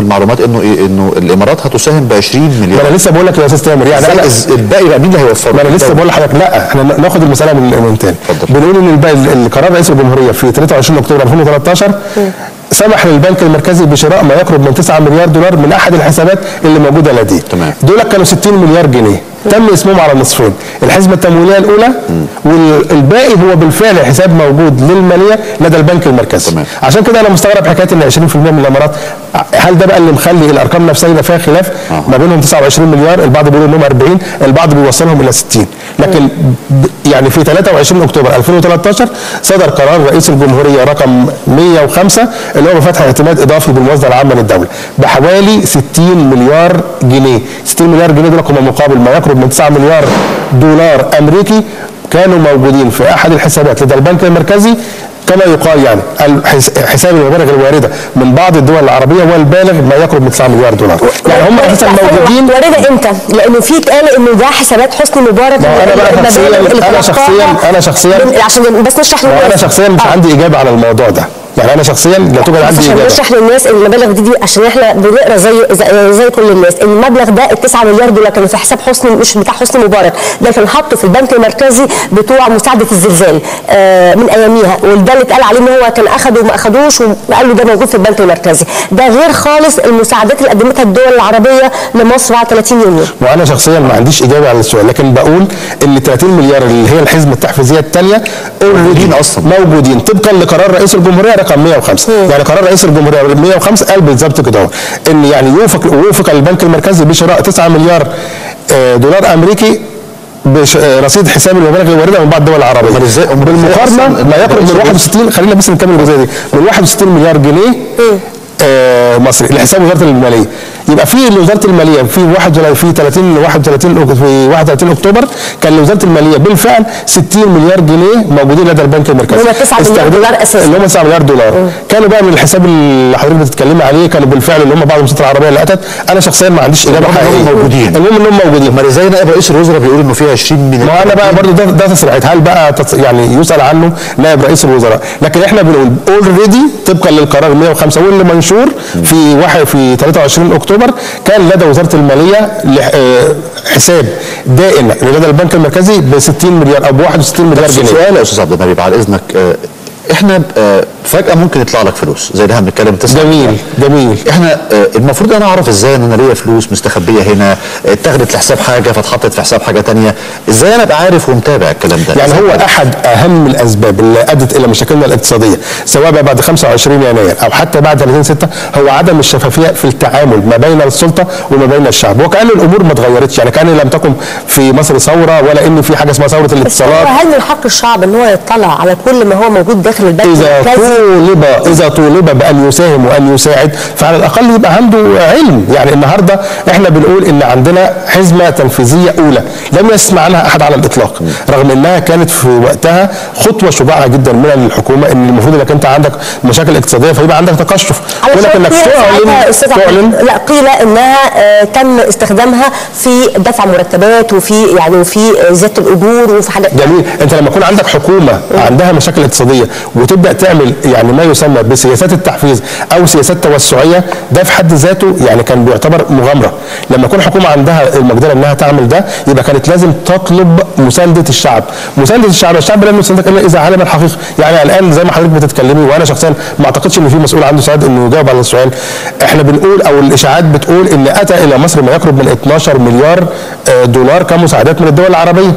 المعلومات انه ايه انه الامارات هتساهم ب 20 ما مليار انا لسه بقول لك يا استاذ تامر يعني يعني انا الباقي بقى مين اللي هيوفره؟ ما انا لسه بقول لحضرتك لا احنا ناخد المساله من من تاني اتفضل. بنقول ان الب- القرار رئيس الجمهوريه في 23 اكتوبر 2013 سمح للبنك المركزي بشراء ما يقرب من 9 مليار دولار من احد الحسابات اللي موجوده لديه تمام. دول كانوا 60 مليار جنيه تم اسمهم على النصفين الحسبه التمويليه الاولى والباقي هو بالفعل حساب موجود للماليه لدى البنك المركزي تمام. عشان كده انا مستغرب حكايه ان 20% من الامارات هل ده بقى اللي مخلي الارقام نفسها يبقى فيها خلاف آه. ما بينهم 29 مليار البعض بيقول انهم 40 البعض بيوصلهم الى 60 لكن ب- يعني في 23 اكتوبر 2013 صدر قرار رئيس الجمهوريه رقم 105 اللي هو بفتح اعتماد اضافي بالموازنه العامه للدوله بحوالي 60 مليار جنيه 60 مليار جنيه دول هم مقابل ما يقرب من 9 مليار دولار امريكي كانوا موجودين في احد الحسابات لدى البنك المركزي كما يقال يعني الحس- حساب المبالغ الوارده من بعض الدول العربيه والبالغ ما يقرب من 9 مليار دولار يعني هم اساسا موجودين وارده امتى؟ لانه في اتقال انه ده حسابات حسني مبارك ما هو أنا بقى المبالغ شخصياً- اللي أنا بتوقعها شخصياً- أنا شخصياً- من- عشان بس نشرح ما هو انا للناس. شخصيا مش آه. عندي اجابه على الموضوع ده يعني انا شخصيا لا توجد بس عندي عشان اجابه نشرح للناس ان المبالغ دي, دي عشان احنا بنقرا زي زي, زي كل الناس المبلغ ده ال 9 مليار دولار كانوا في حساب حسني مش بتاع حسني مبارك ده كان حاطه في البنك المركزي بتوع مساعده الزلزال آه من اياميها وده اللي اتقال عليه ان هو كان اخده وما اخدوش وقال له ده موجود في البنك المركزي ده غير خالص المساعدات اللي قدمتها الدول العربيه لمصر بعد 30 يونيو وانا شخصيا ما عنديش اجابه على السؤال لكن بقول ان 30 مليار اللي هي الحزمه التحفيزيه الثانيه موجودين أصلاً. موجودين طبقا لقرار رئيس الجمهوريه رقم 105 يعني قرار رئيس الجمهوريه 105 قال بالظبط كده اهو ان يعني يوفق وفق البنك المركزي بشراء 9 مليار آه، دولار امريكي بش- آه، رصيد حساب المبالغ الوارده من بعض الدول العربيه أمال إزاي- أمال إزاي بالمقارنه أصلاً ما يقرب من رئيس 61 خلينا بس نكمل الجزئيه دي من 61 مليار جنيه آه، مصري لحساب وزاره الماليه يبقى في لوزاره الماليه في 1 في 30 31 أك- في 31 اكتوبر كان لوزاره الماليه بالفعل 60 مليار جنيه موجودين لدى البنك المركزي اللي هم 9 مليار استخدم- دولار أساساً. اللي هم 9 مليار دولار كانوا بقى من الحساب اللي حضرتك بتتكلمي عليه كانوا بالفعل اللي هم بعض المؤسسات العربيه اللي اتت انا شخصيا ما عنديش اجابه المهم إنهم حقيقيه موجودين. المهم انهم موجودين امال ازاي نائب رئيس الوزراء بيقول انه فيها 20 مليار ما انا بقى برضو ده ده تصريحات هل بقى تص... يعني يسال عنه نائب رئيس الوزراء لكن احنا بنقول اوريدي طبقا للقرار 105 واللي منشور في واحد في 23 اكتوبر كان لدى وزاره الماليه لح... آه، حساب دائم لدى البنك المركزي ب 60 مليار او ب 61 مليار بس جنيه سؤال يا استاذ عبد النبي بعد اذنك آه، احنا آه، فجاه ممكن يطلع لك فلوس زي اللي احنا بنتكلم تسعة جميل جميل احنا آه، المفروض انا اعرف ازاي ان انا ليا فلوس مستخبيه هنا آه، اتاخدت لحساب حاجه فاتحطت في حساب حاجه تانية ازاي انا ابقى عارف ومتابع الكلام ده يعني إزاي هو أبقى- احد اهم الاسباب اللي ادت الى مشاكلنا الاقتصاديه سواء بقى بعد 25 يناير او حتى بعد 30 6 هو عدم الشفافيه في التعامل ما بين السلطه وما بين الشعب وكان الامور ما اتغيرتش يعني كان لم تكن في مصر ثوره ولا ان في حاجه اسمها ثوره بس هو الاتصالات هل من حق الشعب ان هو يطلع على كل ما هو موجود داخل البنك اذا المركزي طولب اذا طولب بان يساهم وان يساعد فعلى الاقل يبقى عنده علم يعني النهارده احنا بنقول ان عندنا حزمه تنفيذيه اولى لم يسمع عنها احد على الاطلاق رغم انها كانت في وقتها خطوه شجاعه جدا من الحكومه ان المفروض انك انت عندك مشاكل اقتصاديه فيبقى عندك تقشف على كونك انك قيل ساعتها تعلن استاذ عبد- تعلن لا قيل انها آه، تم استخدامها في دفع مرتبات وفي يعني وفي آه، زياده الاجور وفي حاجات جميل انت لما يكون عندك حكومه عندها مشاكل اقتصاديه وتبدا تعمل يعني ما يسمى بسياسات التحفيز او سياسات توسعيه ده في حد ذاته يعني كان بيعتبر مغامره لما يكون حكومه عندها المقدره انها تعمل ده يبقى كانت لازم تطلب مسانده الشعب مسانده الشعب الشعب لن يساندك الا اذا علم الحقيقه يعني الان زي ما حضرتك بتتكلمي وانا شخصيا ما اعتقدش ان في مسؤول عنده سعاده انه يجاوب على السؤال احنا بنقول او الاشاعات بتقول ان اتى الى مصر ما يقرب من 12 مليار آه، دولار كمساعدات من الدول العربيه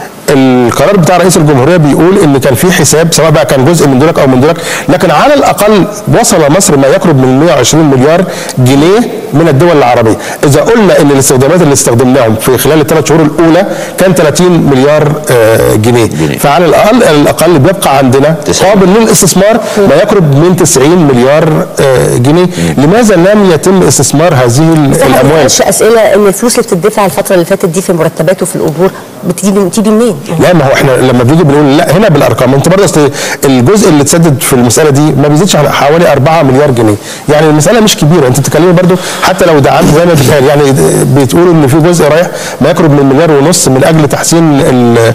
القرار بتاع رئيس الجمهوريه بيقول ان كان في حساب سواء بقى كان جزء من دولك او من دولك لكن على الاقل وصل مصر ما يقرب من 120 مليار جنيه من الدول العربيه اذا قلنا ان الاستخدامات اللي استخدمناهم في خلال الثلاث شهور الاولى كان 30 مليار آه، جنيه جنيه. فعلى الاقل الاقل بيبقى عندنا تسعين. قابل للاستثمار ما يقرب من 90 مليار آه، جنيه لماذا لم يتم استثمار هذه الاموال الاموال اسئله ان الفلوس اللي بتدفع الفتره اللي فاتت دي في المرتبات وفي الاجور بتيجي بتيجي منين؟ لا ما هو احنا لما بنيجي بنقول لا هنا بالارقام انت برضه اصل الجزء اللي اتسدد في المساله دي ما بيزيدش عن حوالي 4 مليار جنيه يعني المساله مش كبيره انت بتتكلمي برضه حتى لو دعمت زي ما بيتقال يعني بتقولوا ان في جزء رايح ما يقرب من مليار ونص من اجل تحسين ال-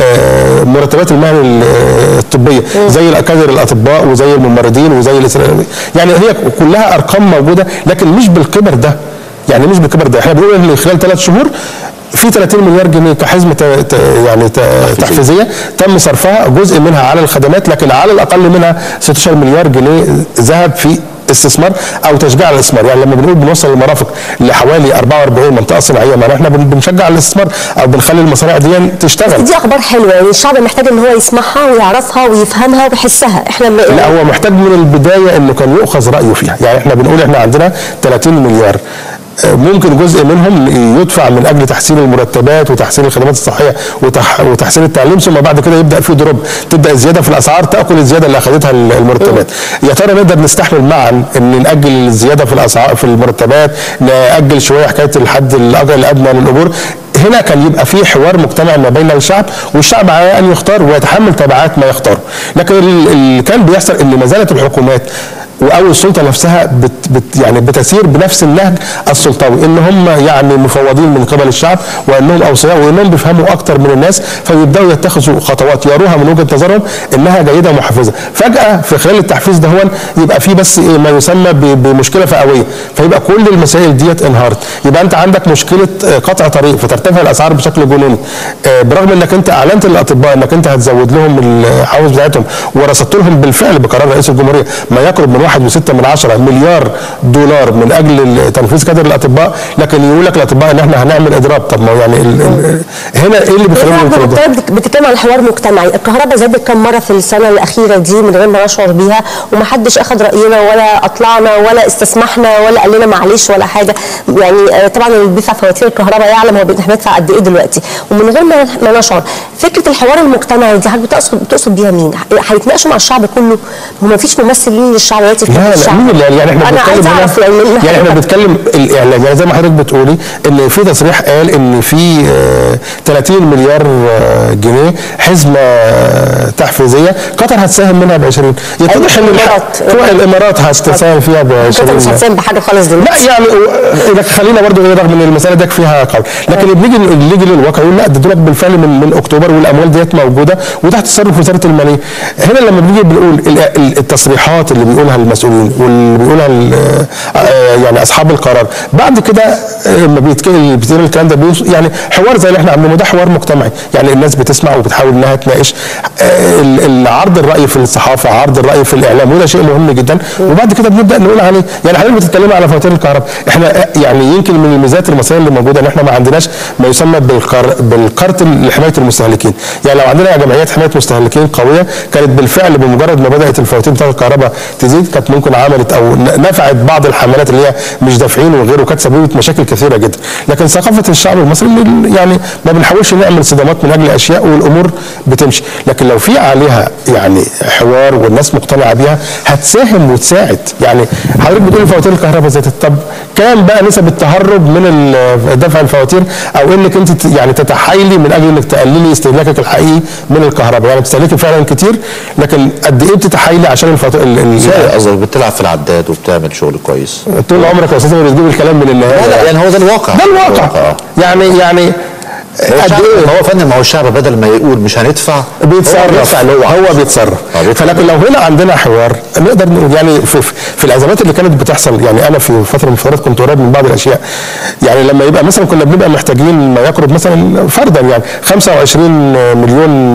آه، مرتبات المهن ال- الطبيه زي الاكادر الاطباء وزي الممرضين وزي الإسرائيليين. يعني هي كلها ارقام موجوده لكن مش بالكبر ده يعني مش بالكبر ده احنا بنقول ان خلال ثلاث شهور في 30 مليار جنيه كحزمه ت- ت- يعني ت- تحفيزيه تم صرفها جزء منها على الخدمات لكن على الاقل منها 16 مليار جنيه ذهب في استثمار او تشجيع على الاستثمار يعني لما بنقول بنوصل المرافق لحوالي 44 منطقه صناعيه معناها احنا بن- بنشجع على الاستثمار او بنخلي المصانع دي تشتغل دي اخبار حلوه يعني الشعب محتاج ان هو يسمعها ويعرفها ويفهمها ويحسها احنا م- لا هو محتاج من البدايه انه كان يؤخذ رايه فيها يعني احنا بنقول احنا عندنا 30 مليار آه، ممكن جزء منهم يدفع من اجل تحسين المرتبات وتحسين الخدمات الصحيه وتح وتحسين التعليم ثم بعد كده يبدا في دروب تبدا الزياده في الاسعار تاكل الزياده اللي اخذتها المرتبات يا ترى نقدر نستحمل معا ان ناجل الزياده في الاسعار في المرتبات ناجل شويه حكايه الحد الاجر الادنى للاجور هنا كان يبقى في حوار مجتمعي ما بين الشعب والشعب على ان يختار ويتحمل تبعات ما يختاره لكن ال- اللي كان بيحصل ان ما زالت الحكومات او السلطه نفسها بت بت يعني بتسير بنفس النهج السلطوي ان هم يعني مفوضين من قبل الشعب وانهم اوصياء وانهم بيفهموا اكتر من الناس فيبداوا يتخذوا خطوات يروها من وجهه نظرهم انها جيده ومحفزه فجاه في خلال التحفيز ده هو يبقى في بس ايه ما يسمى ب- بمشكله فئويه فيبقى كل المسائل ديت انهارت يبقى انت عندك مشكله آه، قطع طريق فترتفع الاسعار بشكل جنوني آه، برغم انك انت اعلنت للاطباء انك انت هتزود لهم الحوافز بتاعتهم ورصدت لهم بالفعل بقرار رئيس الجمهوريه ما يقرب من 1.6 من عشرة مليار دولار من اجل تنفيذ كادر الاطباء لكن يقول لك الاطباء ان احنا هنعمل اضراب طب ما هو يعني ال ال هنا ايه اللي بيخليهم إحنا يقولوا ده؟ بنتكلم- بتتكلم عن حوار مجتمعي الكهرباء زادت كم مره في السنه الاخيره دي من غير ما نشعر بيها ومحدش اخذ راينا ولا اطلعنا ولا استسمحنا ولا قال لنا معلش ولا حاجه يعني آه، طبعا اللي بيدفع فواتير الكهرباء يعلم هو بيدفع بيدفع قد ايه دلوقتي ومن غير ما ما نشعر فكره الحوار المجتمعي دي حضرتك بتقصد بتقصد بيها مين؟ هيتناقشوا مع الشعب كله هو ما فيش ممثل ليه للشعب دلوقتي في لا مجلس لا الشعب مين اللي يعني احنا انا بنتكلم عايزه هنا اعرف يعني من يعني احنا حضرتك. بنتكلم الاعلام يعني زي ما حضرتك بتقولي ان في تصريح قال ان في آه، 30 مليار آه، جنيه حزمه آه، تحفيزيه قطر هتساهم منها ب 20 يتضح ان الح- الإمارات. تروح الامارات هتساهم فيها ب انت 20 مش هتساهم بحاجه خالص لا دلوقتي يعني و- لكن خلينا برضه إيه رغم ان المساله دي فيها قول لكن بنيجي نيجي للواقع يقول لا ده دول بالفعل من من اكتوبر والاموال ديت موجوده وتحت تصرف وزاره الماليه هنا لما بنيجي بنقول ال- ال- التصريحات اللي بيقولها المسؤولين واللي بيقولها ال- آه، يعني اصحاب القرار بعد كده آه، لما بيتكلم بيتكلم الكلام ده بيوص- يعني حوار زي اللي احنا عاملينه ده حوار مجتمعي يعني الناس بتسمع وبتحاول انها تناقش آه، ال- ال- عرض الراي في الصحافه عرض الراي في الاعلام وده شيء مهم جدا وبعد كده بنبدا نقول عليه يعني حضرتك بتتكلمي على فواتير الكهرباء احنا يعني يمكن من الميزات المصريه اللي موجوده ان احنا ما عندناش ما يسمى بالقر... بالقرط لحمايه المستهلكين يعني لو عندنا جمعيات حمايه مستهلكين قويه كانت بالفعل بمجرد ما بدات الفواتير بتاعت الكهرباء تزيد كانت ممكن عملت او ن- نفعت بعض الحملات اللي هي مش دافعين وغيره كانت سببت مشاكل كثيره جدا لكن ثقافه الشعب المصري إن يعني ما بنحاولش نعمل صدامات من اجل اشياء والامور بتمشي لكن لو في عليها يعني حوار والناس مقتنعه بيها هتساهم وتساعد يعني حضرتك بتقولي فواتير الكهرباء زادت طب كام بقى نسب التهرب من ال- دفع الفواتير او انك انت ت- يعني تتحايلي من اجل انك تقللي استهلاكك الحقيقي من الكهرباء يعني بتستهلكي فعلا كتير لكن قد ايه بتتحايلي عشان الفواتير ال- ال- ازاي قصدك بتلعب في العداد وبتعمل شغل كويس طول عمرك يا استاذ ما بتجيب الكلام من النهايه لا لا يعني هو ده الواقع ده الواقع آه. يعني يعني هو قد الشعب- ايه ما هو فن ما هو الشعب بدل ما يقول مش هندفع هو بيتصرف بيدفع اللي هو هو بيتصرف آه، بيدفع. فلكن لو هنا عندنا حوار نقدر نقول يعني في, في الازمات اللي كانت بتحصل يعني انا في فتره من الفترات كنت قريب من بعض الاشياء يعني لما يبقى مثلا كنا بنبقى محتاجين ما يقرب مثلا فرضا يعني 25 مليون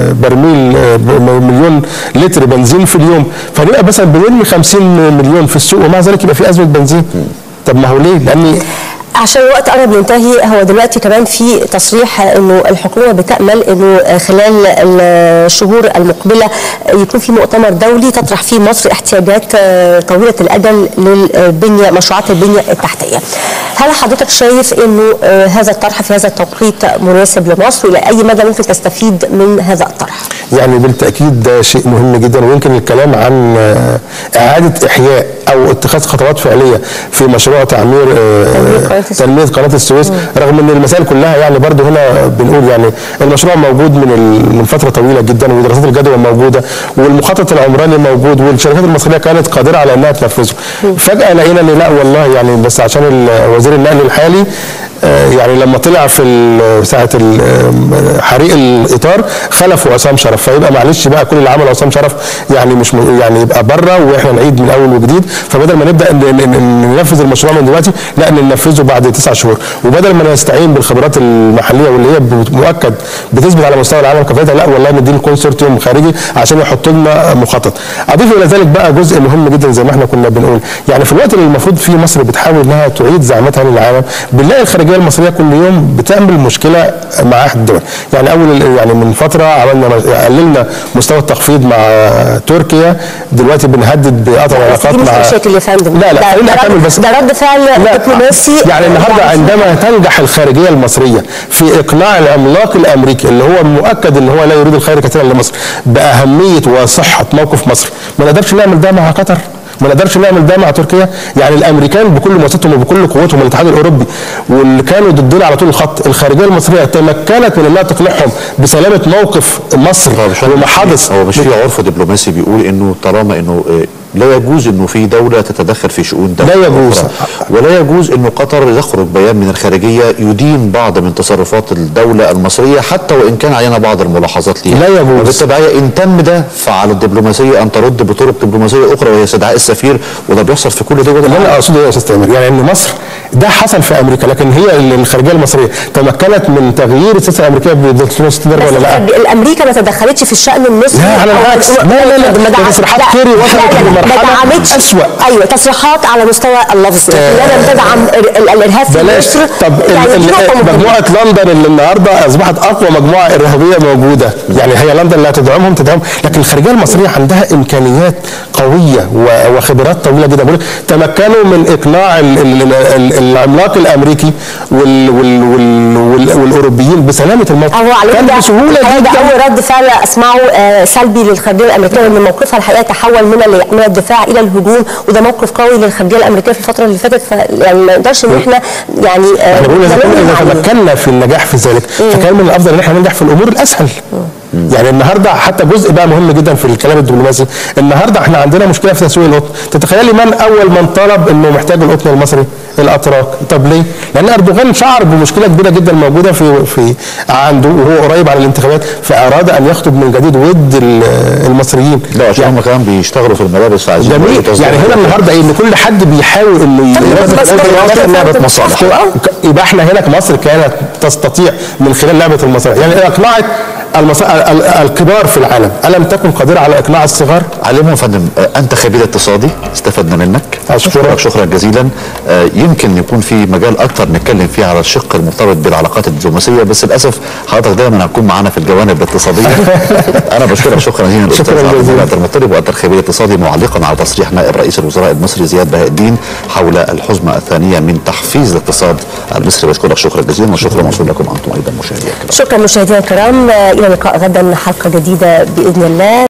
برميل مليون لتر بنزين في اليوم فنبقى مثلا بنرمي 50 مليون في السوق ومع ذلك يبقى في ازمه بنزين طب ما هو ليه؟ لان عشان الوقت قرب ينتهي هو دلوقتي كمان في تصريح انه الحكومه بتامل انه خلال الشهور المقبله يكون في مؤتمر دولي تطرح فيه مصر احتياجات آه، طويله الاجل للبنيه مشروعات البنيه التحتيه. هل حضرتك شايف انه آه، هذا الطرح في هذا التوقيت مناسب لمصر والى اي مدى ممكن تستفيد من هذا الطرح؟ يعني بالتاكيد ده شيء مهم جدا ويمكن الكلام عن آه، اعاده احياء او اتخاذ خطوات فعليه في مشروع تعمير آه، تنميه قناه السويس رغم ان المسائل كلها يعني برضو هنا بنقول يعني المشروع موجود من ال- من فتره طويله جدا ودراسات الجدوى موجوده والمخطط العمراني موجود والشركات المصريه كانت قادره على انها تنفذه فجاه لقينا ان لا والله يعني بس عشان ال- وزير النقل الحالي آه، يعني لما طلع في ال- ساعه ال- آه، حريق الاطار خلفوا عصام شرف فيبقى معلش بقى كل اللي عمله عصام شرف يعني مش م- يعني يبقى بره واحنا نعيد من اول وجديد فبدل ما نبدا ن- ن- ن- ننفذ المشروع من دلوقتي لا ننفذه بعد تسع شهور وبدل ما نستعين بالخبرات المحليه واللي هي ب- مؤكد بتثبت على مستوى العالم كفايتها لا والله ندين كونسورتيوم خارجي عشان يحط لنا مخطط اضيف الى ذلك بقى جزء مهم جدا زي ما احنا كنا بنقول يعني في الوقت اللي المفروض فيه مصر بتحاول انها تعيد زعامتها للعالم بنلاقي الخارجيه المصريه كل يوم بتعمل مشكله مع احد الدول يعني اول يعني من فتره عملنا قللنا مستوى التخفيض مع تركيا دلوقتي بنهدد بقطع بس العلاقات دي مش مع مشاكل يا فندم لا لا ده- خليني ده اكمل رد- بس ده رد فعل لا، دبلوماسي يعني النهارده يعني عندما تنجح الخارجيه المصريه في اقناع العملاق الامريكي اللي هو مؤكد ان هو لا يريد الخير كثيرا لمصر باهميه وصحه موقف مصر ما نقدرش نعمل ده مع قطر ما نقدرش نعمل ده مع تركيا يعني الامريكان بكل مؤسساتهم وبكل قوتهم الاتحاد الاوروبي واللي كانوا ضدنا على طول الخط الخارجيه المصريه تمكنت من انها تقنعهم بسلامه موقف مصر هو مش وما حدث هو مش في عرف دبلوماسي بيقول انه طالما انه آه، لا يجوز انه في دوله تتدخل في شؤون دوله لا يجوز. أخرى. ولا يجوز انه قطر يخرج بيان من الخارجيه يدين بعض من تصرفات الدوله المصريه حتى وان كان علينا بعض الملاحظات ليها لا يجوز. وبالتبعيه ان تم ده فعلى الدبلوماسيه ان ترد بطرق دبلوماسيه اخرى وهي استدعاء السفير وده بيحصل في كل دول اللي العالم انا اقصده ايه يا استاذ تامر يعني ان مصر ده حصل في امريكا لكن هي الخارجيه المصريه تمكنت من تغيير السياسه الامريكيه ب 360 درجه بس ولا لا؟ الامريكا ما تدخلتش في الشان المصري لا، على أو- العكس. أو- لا، لا، لا. ما دعم- ده تصريحات لا، كيري وصلت لا، لا، لمرحلة ما دعمتش أسوأ. ايوه تصريحات على مستوى اللفظ لكن لا تدعم ال- ال- الارهاب في بلاش مصر طب ال- يعني دي نقطة ال- مهمة. مجموعه لندن اللي النهارده اصبحت اقوى مجموعه ارهابيه موجوده يعني هي لندن اللي هتدعمهم تدعمهم لكن الخارجيه المصريه عندها امكانيات قويه و- وخبرات طويله جدا بقول لك تمكنوا من اقناع ال- ال- ال- العملاق الامريكي وال وال وال وال والاوروبيين بسلامه الموقف هو على كان ده بسهوله ده جدا اول رد فعل اسمعه آه، سلبي للخارجيه الامريكيه وان موقفها الحقيقه تحول من ال- من الدفاع الى الهجوم وده موقف قوي للخارجيه الامريكيه في الفتره اللي فاتت ف يعني ما نقدرش ان احنا يعني آه، انا بقول اذا كنا نلوم اذا عليه. تمكنا في النجاح في ذلك فكان من الافضل ان احنا ننجح في الامور الاسهل يعني النهارده حتى جزء بقى مهم جدا في الكلام الدبلوماسي النهارده احنا عندنا مشكله في تسويق القطن تتخيلي من اول من طلب انه محتاج القطن المصري الاتراك طب ليه لان اردوغان شعر بمشكله كبيره جدا موجوده في في عنده وهو قريب على الانتخابات فاراد ان يخطب من جديد ود ال- المصريين لا عشان هم كمان بيشتغلوا في الملابس عايزين جميل يبقوا يعني هنا تصدير. النهارده ايه ان كل حد بيحاول انه طب ينفذ بس- الأمر بس- الآخر بس- لعبه بس- مصالح بس- يبقى احنا هنا مصر كانت تستطيع من خلال لعبه المصالح يعني اقنعت المص... ال- ال- الكبار في العالم الم تكن قادره على اقناع الصغار على العموم يا فندم آه، انت خبير اقتصادي استفدنا منك أشكرك. شكرا جزيلا آه، يمكن يكون في مجال اكتر نتكلم فيه على الشق المرتبط بالعلاقات الدبلوماسيه بس للاسف حضرتك دايما هتكون معانا في الجوانب الاقتصاديه انا بشكرك شكرا جزيلا الاستاذ شكراً عبد جزيلاً. المطلب المطلب وانت الخبير الاقتصادي معلقا على تصريح نائب رئيس الوزراء المصري زياد بهاء الدين حول الحزمه الثانيه من تحفيز الاقتصاد المصري بشكرك شكرا جزيلا والشكر موصول لكم انتم ايضا مشاهدينا الكرام شكرا مشاهدينا الكرام آه، الى اللقاء غدا حلقه جديده باذن الله